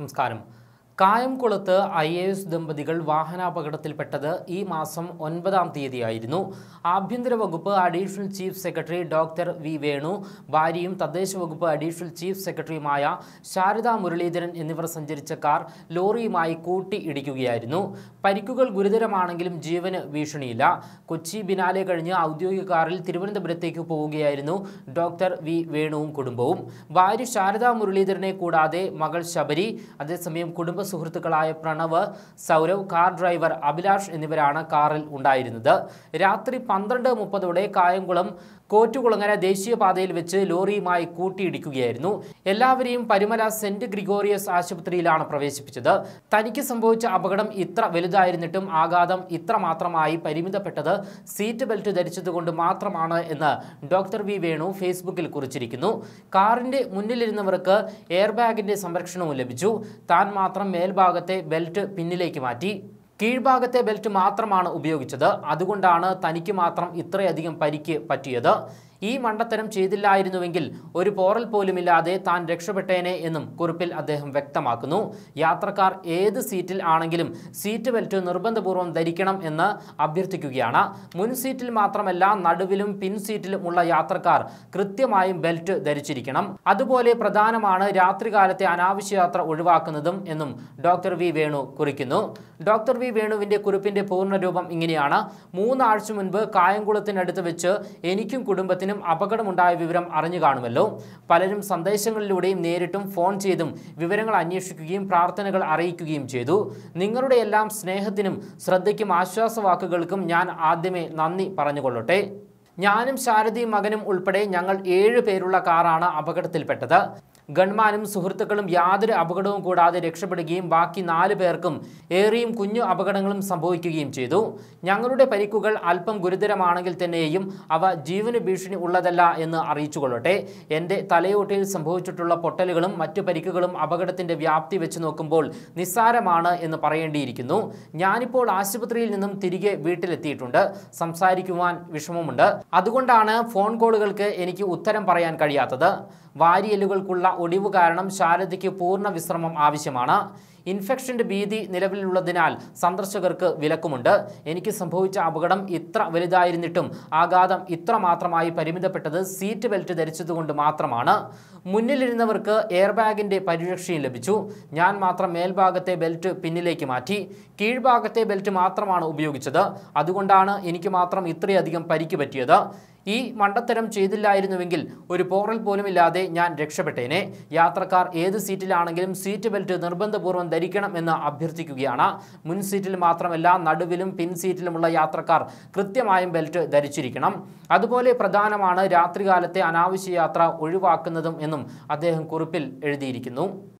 നമസ്കാരം കായംകുളത്ത് I A S ദമ്പതികൾ വാഹനാപകടത്തിൽപ്പെട്ടത് ഈ മാസം ഒൻപതാം തീയതിയായിരുന്നു ആഭ്യന്തര വകുപ്പ് additional chief secretary doctor V Venu ഭാര്യയും തദ്ദേശ വകുപ്പ് അഡീഷണൽ ചീഫ് സെക്രട്ടറിയുമായ ശാരദാ മുരളീധരൻ എന്നിവർ സഞ്ചരിച്ച കാർ ലോറിയുമായി കൂട്ടി ഇടിക്കുകയായിരുന്നു പരിക്കുകൾ ഗുരുതരമാണെങ്കിലും ജീവന് ഭീഷണിയില്ല കൊച്ചി ബിനാലെ കഴിഞ്ഞ് ഔദ്യോഗിക കാറിൽ തിരുവനന്തപുരത്തേക്ക് പോവുകയായിരുന്നു ഡോക്ടർ വി വേണുവും കുടുംബവും ഭാര്യ ശാരദാ മുരളീധരനെ കൂടാതെ മകൾ ശബരി അതേസമയം കുടുംബ സുഹൃത്തുക്കളായ പ്രണവ് സൗരവ് കാർ ഡ്രൈവർ അഭിലാഷ് എന്നിവരാണ് കാറിൽ ഉണ്ടായിരുന്നത് രാത്രി പന്ത്രണ്ട് മുപ്പതോടെ കായംകുളം കോറ്റുകുളങ്ങര ദേശീയപാതയിൽ വെച്ച് ലോറിയുമായി കൂട്ടിയിടിക്കുകയായിരുന്നു എല്ലാവരെയും പരുമല സെന്റ് ഗ്രിഗോറിയസ് ആശുപത്രിയിലാണ് പ്രവേശിപ്പിച്ചത് തനിക്ക് സംഭവിച്ച അപകടം ഇത്ര വലുതായിരുന്നിട്ടും ആഘാതം ഇത്ര മാത്രമായി പരിമിതപ്പെട്ടത് സീറ്റ് ബെൽറ്റ് ധരിച്ചതുകൊണ്ട് മാത്രമാണ് എന്ന് ഡോക്ടർ വി വേണു ഫേസ്ബുക്കിൽ കുറിച്ചിരിക്കുന്നു കാറിന്റെ മുന്നിലിരുന്നവർക്ക് എയർ ബാഗിന്റെ സംരക്ഷണവും ലഭിച്ചു താൻ മാത്രം മേൽഭാഗത്തെ ബെൽറ്റ് പിന്നിലേക്ക് മാറ്റി കീഴ്ഭാഗത്തെ ബെൽറ്റ് മാത്രമാണ് ഉപയോഗിച്ചത് അതുകൊണ്ടാണ് തനിക്ക് മാത്രം ഇത്രയധികം പരിക്ക് പറ്റിയത് ഈ മണ്ടത്തരം ചെയ്തില്ലായിരുന്നുവെങ്കിൽ ഒരു പോറൽ പോലുമില്ലാതെ താൻ രക്ഷപ്പെട്ടേനെ എന്നും കുറിപ്പിൽ അദ്ദേഹം വ്യക്തമാക്കുന്നു യാത്രക്കാർ ഏത് സീറ്റിൽ ആണെങ്കിലും സീറ്റ് ബെൽറ്റ് നിർബന്ധപൂർവ്വം ധരിക്കണം എന്ന് അഭ്യർത്ഥിക്കുകയാണ് മുൻ സീറ്റിൽ മാത്രമല്ല നടുവിലും പിൻ സീറ്റിലും ഉള്ള യാത്രക്കാർ കൃത്യമായും ബെൽറ്റ് ധരിച്ചിരിക്കണം അതുപോലെ പ്രധാനമാണ് രാത്രികാലത്തെ അനാവശ്യ യാത്ര ഒഴിവാക്കുന്നതും എന്നും ഡോക്ടർ വി വേണു കുറിക്കുന്നു ഡോക്ടർ വി വേണുവിന്റെ കുറിപ്പിന്റെ പൂർണ്ണരൂപം ഇങ്ങനെയാണ് മൂന്നാഴ്ച മുൻപ് കായംകുളത്തിനടുത്ത് വെച്ച് എനിക്കും കുടുംബത്തിനും അപകടമുണ്ടായ വിവരം അറിഞ്ഞു കാണുമല്ലോ പലരും സന്ദേശങ്ങളിലൂടെയും നേരിട്ടും ഫോൺ ചെയ്തും വിവരങ്ങൾ അന്വേഷിക്കുകയും പ്രാർത്ഥനകൾ അറിയിക്കുകയും ചെയ്തു നിങ്ങളുടെ എല്ലാം സ്നേഹത്തിനും ശ്രദ്ധയ്ക്കും ആശ്വാസവാക്കുകൾക്കും ഞാൻ ആദ്യമേ നന്ദി പറഞ്ഞുകൊള്ളട്ടെ ഞാനും ശാരദയും മകനും ഉൾപ്പെടെ ഞങ്ങൾ ഏഴ് പേരുള്ള കാറാണ് അപകടത്തിൽപ്പെട്ടത് ഗൺമാനും സുഹൃത്തുക്കളും യാതൊരു അപകടവും കൂടാതെ രക്ഷപ്പെടുകയും ബാക്കി നാല് പേർക്കും ഏറിയും കുഞ്ഞു അപകടങ്ങളും സംഭവിക്കുകയും ചെയ്തു ഞങ്ങളുടെ പരിക്കുകൾ അല്പം ഗുരുതരമാണെങ്കിൽ തന്നെയും അവ ജീവന് ഭീഷണി ഉള്ളതല്ല എന്ന് അറിയിച്ചുകൊള്ളട്ടെ എൻ്റെ തലയോട്ടിൽ സംഭവിച്ചിട്ടുള്ള പൊട്ടലുകളും മറ്റു പരിക്കുകളും അപകടത്തിൻ്റെ വ്യാപ്തി വെച്ച് നോക്കുമ്പോൾ നിസ്സാരമാണ് എന്ന് പറയേണ്ടിയിരിക്കുന്നു ഞാനിപ്പോൾ ആശുപത്രിയിൽ നിന്നും തിരികെ വീട്ടിലെത്തിയിട്ടുണ്ട് സംസാരിക്കുവാൻ വിഷമമുണ്ട് അതുകൊണ്ടാണ് ഫോൺ കോളുകൾക്ക് എനിക്ക് ഉത്തരം പറയാൻ കഴിയാത്തത് വാരിയലുകൾക്കുള്ള ഒടിവ് കാരണം ശാരദയ്ക്ക് പൂർണ്ണ വിശ്രമം ആവശ്യമാണ് ഇൻഫെക്ഷന്റെ ഭീതി നിലവിലുള്ളതിനാൽ സന്ദർശകർക്ക് വിലക്കുമുണ്ട് എനിക്ക് സംഭവിച്ച അപകടം ഇത്ര വലുതായിരുന്നിട്ടും ആഘാതം ഇത്ര മാത്രമായി പരിമിതപ്പെട്ടത് സീറ്റ് ബെൽറ്റ് ധരിച്ചതുകൊണ്ട് മാത്രമാണ് മുന്നിലിരുന്നവർക്ക് എയർ ബാഗിന്റെ പരിരക്ഷയും ലഭിച്ചു ഞാൻ മാത്രം മേൽഭാഗത്തെ ബെൽറ്റ് പിന്നിലേക്ക് മാറ്റി കീഴ്ഭാഗത്തെ ബെൽറ്റ് മാത്രമാണ് ഉപയോഗിച്ചത് അതുകൊണ്ടാണ് എനിക്ക് മാത്രം ഇത്രയധികം പരിക്ക് പറ്റിയത് ഈ മണ്ടത്തരം ചെയ്തില്ലായിരുന്നുവെങ്കിൽ ഒരു പോറൽ പോലുമില്ലാതെ ഞാൻ രക്ഷപ്പെട്ടേനെ യാത്രക്കാർ ഏത് സീറ്റിലാണെങ്കിലും സീറ്റ് ബെൽറ്റ് നിർബന്ധപൂർവ്വം ധരിക്കണം എന്ന് അഭ്യർത്ഥിക്കുകയാണ് മുൻ സീറ്റിൽ മാത്രമല്ല നടുവിലും പിൻ സീറ്റിലുമുള്ള യാത്രക്കാർ കൃത്യമായും ബെൽറ്റ് ധരിച്ചിരിക്കണം അതുപോലെ പ്രധാനമാണ് രാത്രികാലത്തെ അനാവശ്യ യാത്ര ഒഴിവാക്കുന്നതും എന്നും അദ്ദേഹം കുറിപ്പിൽ എഴുതിയിരിക്കുന്നു